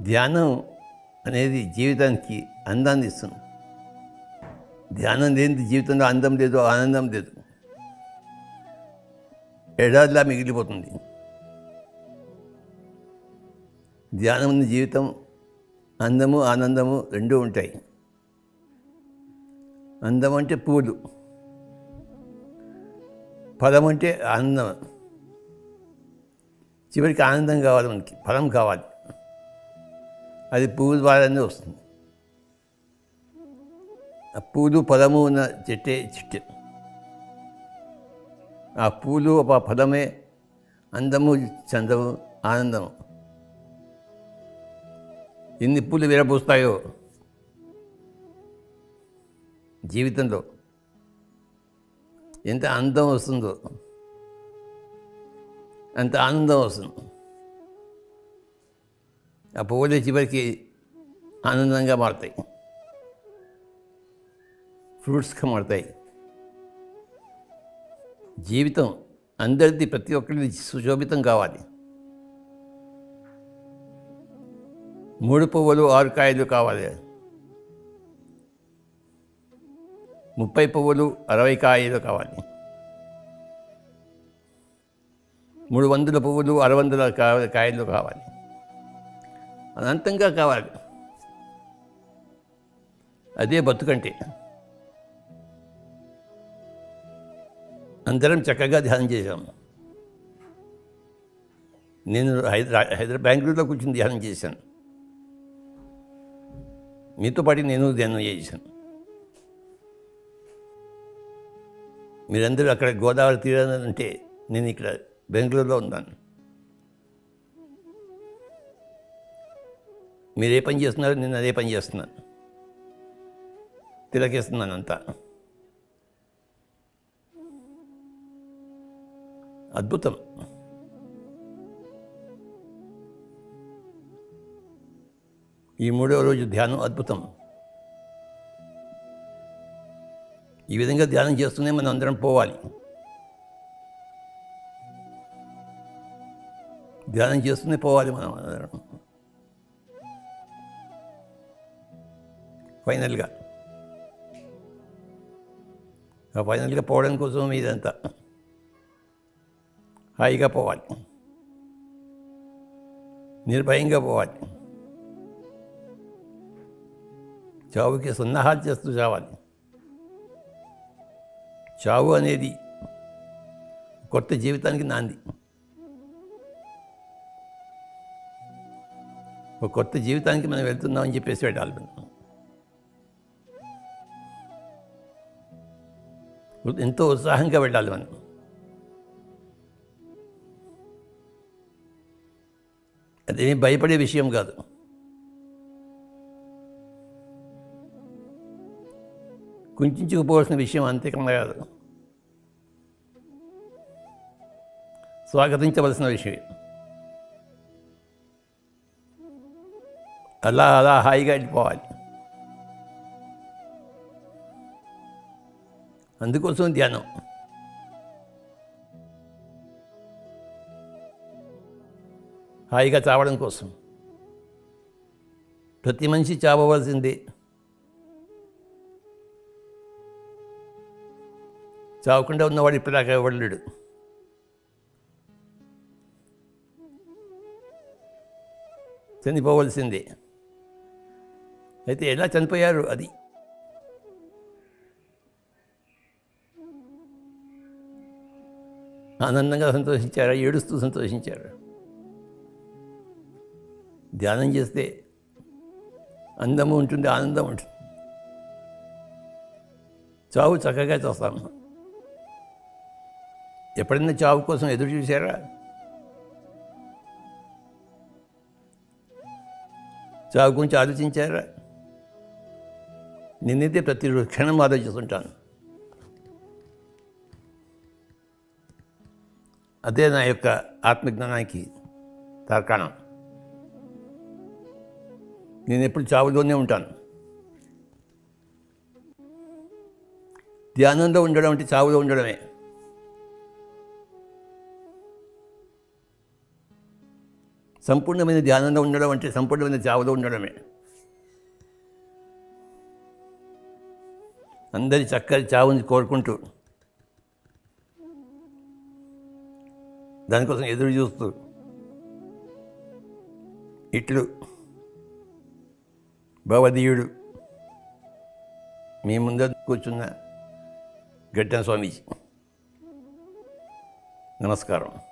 ధ్యానం అనేది జీవితానికి అందాన్ని ఇస్తుంది ధ్యానం లేని జీవితంలో అందం లేదు ఆనందం లేదు ఎడాదిలా మిగిలిపోతుంది ధ్యానం ఉన్న జీవితం అందము ఆనందము రెండూ ఉంటాయి అందం అంటే పూలు ఫలం అంటే ఆనందం చివరికి ఆనందం కావాలి మనకి ఫలం కావాలి అది పువ్వు ద్వారానే వస్తుంది ఆ పూలు ఫలము ఉన్న చెట్టే చెట్టు ఆ పూలు ఆ ఫలమే అందము చందము ఆనందము ఎన్ని పూలు విరబూస్తాయో జీవితంలో ఎంత అందం వస్తుందో అంత ఆనందం వస్తుంది ఆ పువ్వులే చివరికి ఆనందంగా మారుతాయి ఫ్రూట్స్గా మారుతాయి జీవితం అందరిది ప్రతి ఒక్కరిది సుశోభితం కావాలి మూడు పువ్వులు ఆరు కాయలు కావాలి ముప్పై పువ్వులు అరవై కాయలు కావాలి మూడు వందల పువ్వులు అరవై వందల కా- కాయలు కావాలి అనంతంగా కావాలి అదే బతుకంటే అందరం చక్కగా ధ్యానం చేశాము నేను హైదరా హైదరాబాద్ బెంగళూరులో కూర్చొని ధ్యానం చేశాను మీతో పాటు నేను ధ్యానం చేశాను మీరందరూ అక్కడ గోదావరి తీరాన ఉంటే నేను ఇక్కడ బెంగళూరులో ఉన్నాను మీరు ఏ పని చేస్తున్నారో నేను అదే పని చేస్తున్నాను తిలకేస్తున్నాను అంతా అద్భుతం ఈ మూడవ రోజు ధ్యానం అద్భుతం ఈ విధంగా ధ్యానం చేస్తూనే మనం అందరం పోవాలి ధ్యానం చేస్తూనే పోవాలి మనం అందరం ఫైనల్గా ఆ ఫైనల్గా పోవడం కోసం ఇదంతా హాయిగా పోవాలి నిర్భయంగా పోవాలి చావుకి సన్నాహాలు చేస్తూ చావాలి చావు అనేది కొత్త జీవితానికి నాంది ఒక కొత్త జీవితానికి మనం వెళ్తున్నామని చెప్పేసి వెళ్ళాలి మనం ఎంతో ఉత్సాహంగా వెళ్ళాలి మనం అదేమీ భయపడే విషయం కాదు కుంచుకుపోవాల్సిన విషయం అంతేకన్నా కాదు స్వాగతించవలసిన విషయం అలా అలా హాయిగా వెళ్ళిపోవాలి అందుకోసం ధ్యానం హాయిగా చావడం కోసం ప్రతి మనిషి చావవలసిందే చావకుండా ఉన్నవాడు ఇప్పటిదాకా ఇవ్వలేడు చనిపోవలసిందే అయితే ఎలా చనిపోయారు అది ఆనందంగా సంతోషించారా ఏడుస్తూ సంతోషించారు ధ్యానం చేస్తే అందము ఉంటుంది ఆనందం ఉంటుంది చావు చక్కగా చేస్తాము ఎప్పుడైనా చావు కోసం ఎదురు చూసారా చావు గురించి ఆలోచించారా నేనైతే ప్రతి క్షణం ఆలోచిస్తుంటాను అదే నా యొక్క ఆత్మజ్ఞానానికి తార్కాణం నేను ఎప్పుడు చావులోనే ఉంటాను ధ్యానంలో ఉండడం అంటే చావులో ఉండడమే సంపూర్ణమైన ధ్యానంలో ఉండడం అంటే సంపూర్ణమైన చావులో ఉండడమే అందరి చక్కని చావుని కోరుకుంటూ దానికోసం ఎదురు చూస్తూ ఇట్లు భవదీయుడు మీ ముందర కూర్చున్న గడ్డం స్వామీజీ నమస్కారం